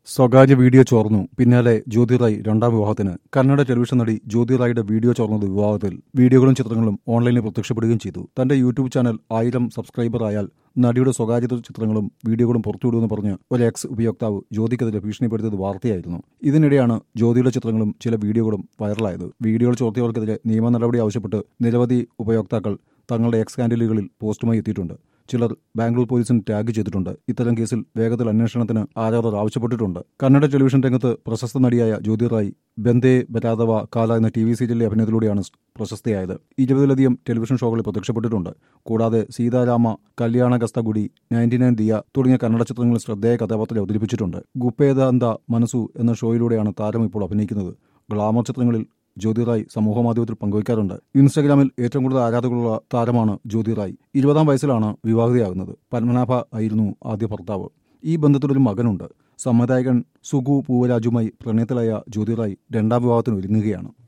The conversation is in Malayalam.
സ്വകാര്യ വീഡിയോ ചോർന്നു പിന്നാലെ ജ്യോതി റായ് രണ്ടാം വിവാഹത്തിന് കന്നഡ ടെലിവിഷൻ നടി ജ്യോതി റായിയുടെ വീഡിയോ ചോർന്നത് വിവാഹത്തിൽ വീഡിയോകളും ചിത്രങ്ങളും ഓൺലൈനിൽ പ്രത്യക്ഷപ്പെടുകയും ചെയ്തു തന്റെ യൂട്യൂബ് ചാനൽ ആയിരം സബ്സ്ക്രൈബർ ആയാൽ നടിയുടെ സ്വകാര്യ ചിത്രങ്ങളും വീഡിയോകളും പുറത്തുവിടുമെന്ന് പറഞ്ഞ് ഒരു എക്സ് ഉപയോക്താവ് ജ്യോതിക്കെതിരെ ഭീഷണിപ്പെടുത്തിയത് വാർത്തയായിരുന്നു ഇതിനിടെയാണ് ജ്യോതിയുടെ ചിത്രങ്ങളും ചില വീഡിയോകളും വൈറലായത് വീഡിയോകൾ ചോർത്തിയവർക്കെതിരെ നിയമ നടപടി ആവശ്യപ്പെട്ട് നിരവധി ഉപയോക്താക്കൾ തങ്ങളുടെ എക്സ് ഹാൻഡിലുകളിൽ പോസ്റ്റുമായി എത്തിയിട്ടുണ്ട് ചിലർ ബാംഗ്ലൂർ പോലീസിന് ടാഗ് ചെയ്തിട്ടുണ്ട് ഇത്തരം കേസിൽ വേഗത്തിൽ അന്വേഷണത്തിന് ആരാധകർ ആവശ്യപ്പെട്ടിട്ടുണ്ട് കന്നഡ ടെലിവിഷൻ രംഗത്ത് പ്രശസ്ത നടിയായ ജ്യോതി റായ് ബന്ദേ ബരാദവ കാല എന്ന ടി വി സീരിയലിലെ അഭിനയത്തിലൂടെയാണ് പ്രശസ്തയായത് ഇരുപതിലധികം ടെലിവിഷൻ ഷോകളിൽ പ്രത്യക്ഷപ്പെട്ടിട്ടുണ്ട് കൂടാതെ സീതാരാമ കല്യാണ ഗസ്തഗുഡി നയൻറ്റി നയൻ ദിയ തുടങ്ങിയ കന്നഡ ചിത്രങ്ങളിൽ ശ്രദ്ധേയ കഥാപാത്രത്തെ അവതരിപ്പിച്ചിട്ടുണ്ട് ഗുപ്പേദാന്ത മനസു എന്ന ഷോയിലൂടെയാണ് താരം ഇപ്പോൾ അഭിനയിക്കുന്നത് ഗ്ലാമർ ചിത്രങ്ങളിൽ ജ്യോതി റായ് സമൂഹമാധ്യമത്തിൽ പങ്കുവയ്ക്കാറുണ്ട് ഇൻസ്റ്റഗ്രാമിൽ ഏറ്റവും കൂടുതൽ ആരാധകരുള്ള താരമാണ് ജ്യോതി റായ് ഇരുപതാം വയസ്സിലാണ് വിവാഹിതയാകുന്നത് പത്മനാഭ ആയിരുന്നു ആദ്യ ഭർത്താവ് ഈ ബന്ധത്തിലൊരു മകനുണ്ട് സംവിധായകൻ സുഗു പൂവരാജുമായി പ്രണയത്തിലായ ജ്യോതി റായ് രണ്ടാം വിവാഹത്തിന് ഒരുങ്ങുകയാണ്